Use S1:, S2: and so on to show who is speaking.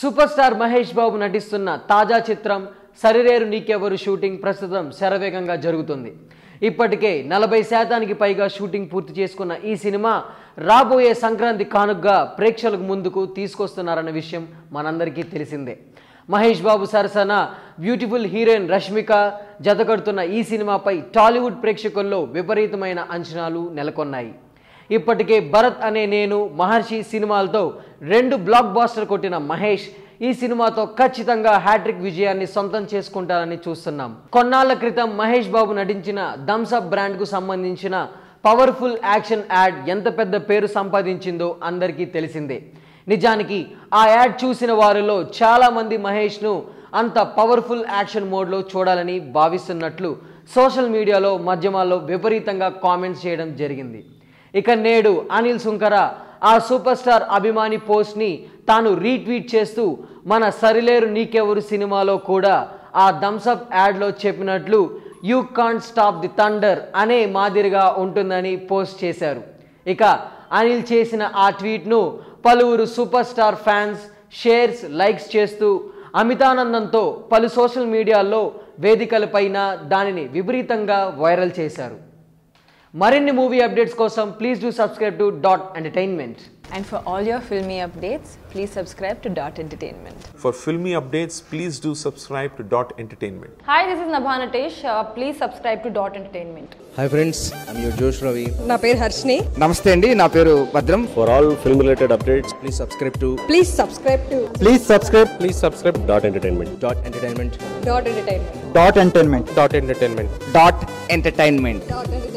S1: Super star Mahesh బాబు నటిస్తున్న తాజా చిత్రం సరిరేరు నీకెవరు షూటింగ్ ప్రస్తుతం శరవేగంగా జరుగుతుంది ఇప్పటికే నలభై శాతానికి పైగా షూటింగ్ పూర్తి చేసుకున్న ఈ సినిమా రాబోయే సంక్రాంతి కానుకగా ప్రేక్షకులకు ముందుకు తీసుకొస్తున్నారన్న విషయం మనందరికీ తెలిసిందే మహేష్ బాబు సరసన బ్యూటిఫుల్ హీరోయిన్ రష్మిక జతకడుతున్న ఈ సినిమాపై టాలీవుడ్ ప్రేక్షకుల్లో విపరీతమైన అంచనాలు నెలకొన్నాయి ఇప్పటికే భరత్ అనే నేను మహర్షి సినిమాలతో రెండు బ్లాక్ బాస్టర్ కొట్టిన మహేష్ ఈ సినిమాతో ఖచ్చితంగా హ్యాట్రిక్ విజయాన్ని సొంతం చేసుకుంటారని చూస్తున్నాం కొన్నాళ్ల క్రితం మహేష్ బాబు నటించిన థమ్స్అప్ బ్రాండ్కు సంబంధించిన పవర్ఫుల్ యాక్షన్ యాడ్ ఎంత పెద్ద పేరు సంపాదించిందో అందరికీ తెలిసిందే నిజానికి ఆ యాడ్ చూసిన వారిలో చాలామంది మహేష్ను అంత పవర్ఫుల్ యాక్షన్ మోడ్లో చూడాలని భావిస్తున్నట్లు సోషల్ మీడియాలో మాధ్యమాల్లో విపరీతంగా కామెంట్స్ చేయడం జరిగింది ఇక నేడు అనిల్ సుంకర ఆ సూపర్ స్టార్ అభిమాని పోస్ట్ని తాను రీట్వీట్ చేస్తూ మన సరిలేరు నీకెవరు సినిమాలో కూడా ఆ థమ్స్అప్ యాడ్లో చెప్పినట్లు you can't stop the thunder అనే మాదిరిగా ఉంటుందని పోస్ట్ చేశారు ఇక అనిల్ చేసిన ఆ ట్వీట్ను పలువురు super star fans shares likes చేస్తూ అమితానందంతో పలు సోషల్ మీడియాల్లో వేదికలపైన దానిని విపరీతంగా వైరల్ చేశారు మరిన్ని మూవీ అప్డేట్స్ కోసం please do subscribe to Dot Entertainment
S2: And for all your filmy updates, please subscribe to Dot Entertainment.
S3: For filmy updates, please do subscribe to Dot Entertainment.
S4: Hi, this is Nabha Natesh. Uh, please subscribe to Dot Entertainment.
S5: Hi friends I'm your Josh Ravi
S6: నా పేరు హర్షిని
S5: నమస్తే అండి నా పేరు భద్రం
S7: For all film related updates,
S5: please subscribe to
S6: please subscribe to
S7: please subscribe. Please subscribe Dot Entertainment.
S5: Dot Entertainment
S6: Dot Entertainment
S7: Dot Entertainment. Dot Entertainment.
S5: Dot Entertainment
S6: Dot entertainment